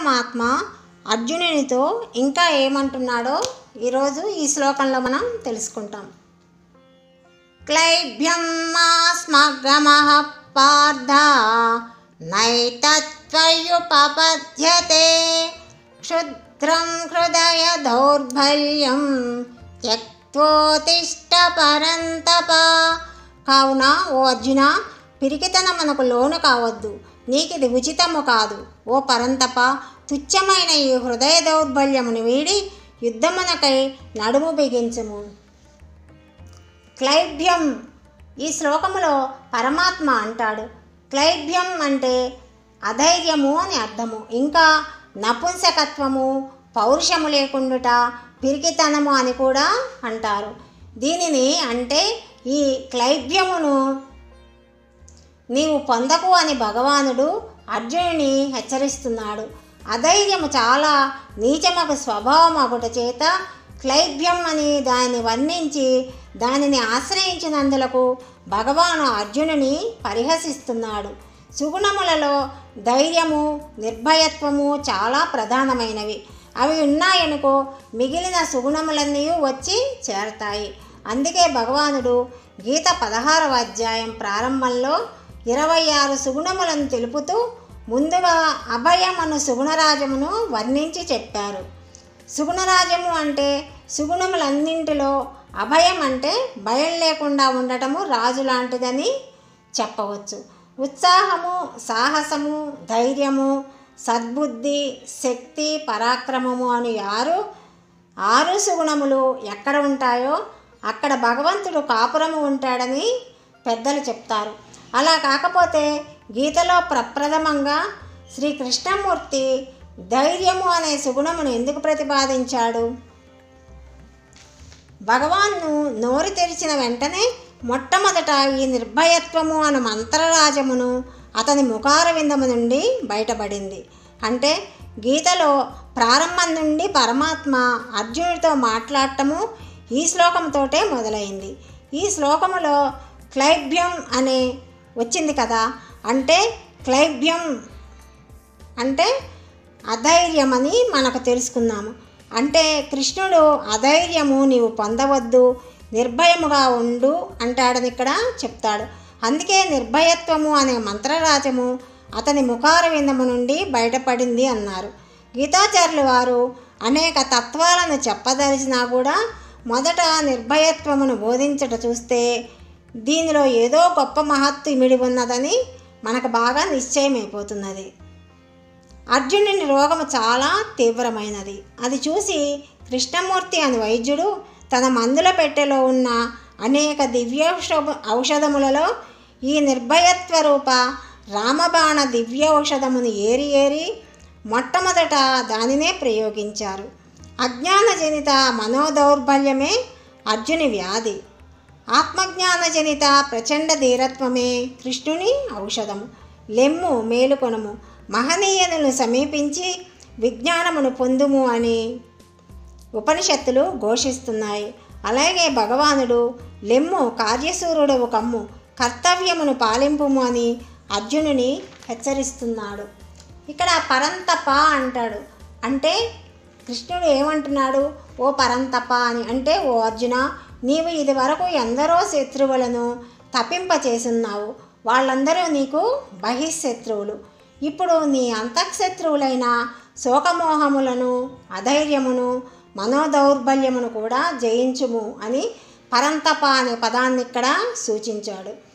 పరమాత్మ అర్జునునితో ఇంకా ఏమంటున్నాడో ఈరోజు ఈ శ్లోకంలో మనం తెలుసుకుంటాం క్లైభ్యం మాస్మగమః పార్థ నైతత్వయుపపద్యతే క్షుద్రం హృదయ దౌర్బల్యం త్యక్తోతిష్ట పరంతప కావున ఓ అర్జున పిరికితనమునకు లోను కావద్దు నీకిది ఉచితము కాదు ఓ పరంతప తుచ్చమైన ఈ హృదయ దౌర్బల్యమును వీడి యుద్ధమునకై నడుము బిగించుము క్లైభ్యం ఈ శ్లోకములో పరమాత్మ అంటాడు క్లైభ్యం అంటే అధైర్యము అని అర్థము ఇంకా నపుంసకత్వము పౌరుషము లేకుండుట పిరికితనము అని కూడా అంటారు దీనిని అంటే ఈ క్లైభ్యమును నీవు పొందకు అని భగవానుడు అర్జునుని హెచ్చరిస్తున్నాడు అధైర్యము చాలా నీచమగు స్వభావం ఒకటి చేత క్లైభ్యం అని దానిని వర్ణించి దానిని ఆశ్రయించినందులకు భగవాను అర్జునుని పరిహసిస్తున్నాడు సుగుణములలో ధైర్యము నిర్భయత్వము చాలా ప్రధానమైనవి అవి ఉన్నాయనుకో మిగిలిన సుగుణములన్నీ వచ్చి చేరతాయి అందుకే భగవానుడు గీత పదహారవ అధ్యాయం ప్రారంభంలో ఇరవై ఆరు సుగుణములను తెలుపుతూ ముందుగా అభయమను సుగుణరాజమును వర్ణించి చెప్పారు సుగుణరాజము అంటే సుగుణములన్నింటిలో అభయం అంటే భయం లేకుండా ఉండటము రాజు లాంటిదని చెప్పవచ్చు ఉత్సాహము సాహసము ధైర్యము సద్బుద్ధి శక్తి పరాక్రమము అని ఆరు ఆరు సుగుణములు ఎక్కడ ఉంటాయో అక్కడ భగవంతుడు కాపురము ఉంటాడని పెద్దలు చెప్తారు అలా కాకపోతే గీతలో ప్రప్రథమంగా శ్రీ కృష్ణమూర్తి ధైర్యము అనే సుగుణమును ఎందుకు ప్రతిపాదించాడు భగవాన్ను నోరు తెరిచిన వెంటనే మొట్టమొదట ఈ నిర్భయత్వము అను మంత్రరాజమును అతని ముఖార విందము నుండి బయటపడింది అంటే గీతలో ప్రారంభం నుండి పరమాత్మ అర్జునుడితో మాట్లాడటము ఈ శ్లోకంతోటే మొదలైంది ఈ శ్లోకములో క్లైభ్యం అనే వచ్చింది కదా అంటే క్లైభ్యం అంటే అధైర్యమని మనకు తెలుసుకున్నాము అంటే కృష్ణుడు అధైర్యము నీవు పొందవద్దు నిర్భయముగా ఉండు అంటాడని ఇక్కడ చెప్తాడు అందుకే నిర్భయత్వము అనే మంత్రరాజము అతని ముఖార విందము నుండి బయటపడింది అన్నారు గీతాచార్యులు వారు అనేక తత్వాలను చెప్పదలిచినా కూడా మొదట నిర్భయత్వమును బోధించట చూస్తే దీనిలో ఏదో గొప్ప మహత్తు ఇమిడి ఉన్నదని మనకు బాగా నిశ్చయమైపోతున్నది అర్జునుని రోగము చాలా తీవ్రమైనది అది చూసి కృష్ణమూర్తి అని వైద్యుడు తన మందుల పెట్టెలో ఉన్న అనేక దివ్యౌష ఔషధములలో ఈ నిర్భయత్వ రూప రామబాణ దివ్య ఔషధమును ఏరి ఏరి మొట్టమొదట దానినే ప్రయోగించారు అజ్ఞానజనిత మనోదౌర్బల్యమే అర్జుని వ్యాధి ఆత్మజ్ఞానజనిత ప్రచండ ధీరత్వమే కృష్ణుని ఔషధము లెమ్ము మేలుకొనము మహనీయులను సమీపించి విజ్ఞానమును పొందుము అని ఉపనిషత్తులు ఘోషిస్తున్నాయి అలాగే భగవానుడు లెమ్ము కార్యసూరుడవు కమ్ము కర్తవ్యమును పాలింపుము అని అర్జునుని హెచ్చరిస్తున్నాడు ఇక్కడ పరంతప అంటాడు అంటే కృష్ణుడు ఏమంటున్నాడు ఓ పరంతప అని అంటే ఓ అర్జున నీవు ఇది వరకు ఎందరో శత్రువులను తప్పింపచేస్తున్నావు వాళ్ళందరూ నీకు బహిశత్రువులు ఇప్పుడు నీ అంతఃశత్రువులైన శోకమోహములను అధైర్యమును మనోదౌర్బల్యమును కూడా జయించుము అని పరంతప అనే పదాన్ని ఇక్కడ సూచించాడు